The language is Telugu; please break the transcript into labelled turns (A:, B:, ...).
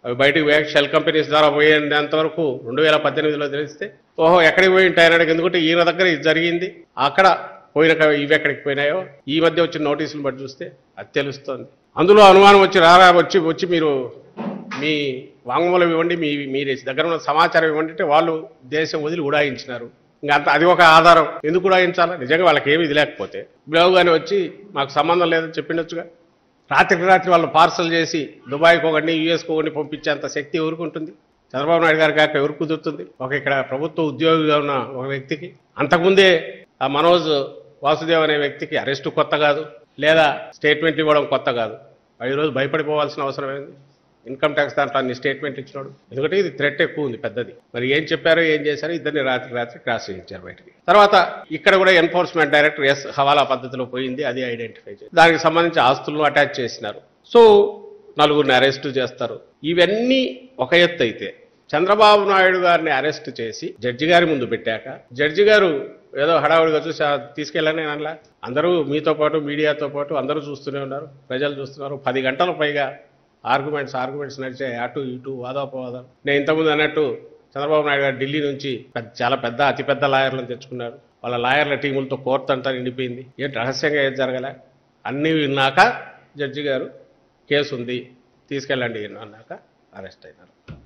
A: అవి బయటికి పోయాక షెల్ కంపెనీస్ ద్వారా పోయేంత వరకు రెండు వేల పద్దెనిమిదిలో తెలిస్తే ఓహో ఎక్కడికి పోయి ఉంటాయనడానికి ఎందుకంటే ఈయన దగ్గర ఇది జరిగింది అక్కడ పోయిన క- ఇవి ఎక్కడికి పోయినాయో ఈ మధ్య వచ్చిన నోటీసులు బట్టి చూస్తే అది తెలుస్తోంది అందులో అనుమానం వచ్చి రారా వచ్చి వచ్చి మీరు మీ వాంగ్మూలం ఇవ్వండి మీ మీ దగ్గర ఉన్న సమాచారం ఇవ్వండి అంటే వాళ్ళు దేశం వదిలి ఉడాయించినారు ఇంకా అంత అది ఒక ఆధారం ఎందుకు ఉడాయించాలా నిజంగా వాళ్ళకి ఏమీ ఇది లేకపోతే బ్లౌగానే వచ్చి మాకు సంబంధం లేదని చెప్పిండొచ్చుగా రాత్రికి రాత్రి వాళ్ళు పార్సల్ చేసి దుబాయ్కి ఒకటిని యూఎస్కి ఒకటిని పంపించేంత శక్తి ఎవరికి ఉంటుంది చంద్రబాబు నాయుడు గారికి కాక ఎవరికి కుదురుతుంది ఒక ఇక్కడ ప్రభుత్వ ఉద్యోగిగా ఉన్న ఒక వ్యక్తికి అంతకుముందే ఆ మనోజ్ వాసుదేవ్ అనే వ్యక్తికి అరెస్టు కొత్త కాదు లేదా స్టేట్మెంట్ ఇవ్వడం కొత్త కాదు ఈరోజు భయపడిపోవాల్సిన అవసరం ఏంది ఇన్కమ్ ట్యాక్స్ దాంట్లో అన్ని స్టేట్మెంట్ ఇచ్చినాడు ఎందుకంటే ఇది థ్రెట్ ఎక్కువ ఉంది పెద్దది మరి ఏం చెప్పారో ఏం చేశారో ఇద్దరిని రాత్రి రాత్రి క్రాస్ చేయించారు బయటికి తర్వాత ఇక్కడ కూడా ఎన్ఫోర్స్మెంట్ డైరెక్టర్ ఎస్ హవాలా పద్ధతిలో పోయింది అది ఐడెంటిఫై చేసి దానికి సంబంధించి ఆస్తులను అటాచ్ చేసినారు సో నలుగురిని అరెస్ట్ చేస్తారు ఇవన్నీ ఒక ఎత్తు అయితే చంద్రబాబు నాయుడు గారిని అరెస్ట్ చేసి జడ్జి గారి ముందు పెట్టాక జడ్జి గారు ఏదో హడావుడిగా చూసి "ఆ, తీసుకెళ్ళని అనలా అందరూ మీతో పాటు మీడియాతో పాటు అందరూ చూస్తూనే ఉన్నారు ప్రజలు చూస్తున్నారు పది గంటల పైగా ఆర్గ్యుమెంట్స్ ఆర్గ్యుమెంట్స్ నడిచాయి అటు ఇటు వాదోపవాదాలు నేను ఇంతకుముందు అన్నట్టు చంద్రబాబు నాయుడు గారు ఢిల్లీ నుంచి పెద్ద- చాలా పెద్ద అతిపెద్ద లాయర్లను తెచ్చుకున్నారు వాళ్ళ లాయర్ల టీములతో కోర్టు అంతా నిండిపోయింది ఏంటి రహస్యంగా ఏం జరగలే అన్నీ విన్నాక జడ్జి గారు కేసు ఉంది తీసుకెళ్ళండి అన్నాక అరెస్ట్ అయినారు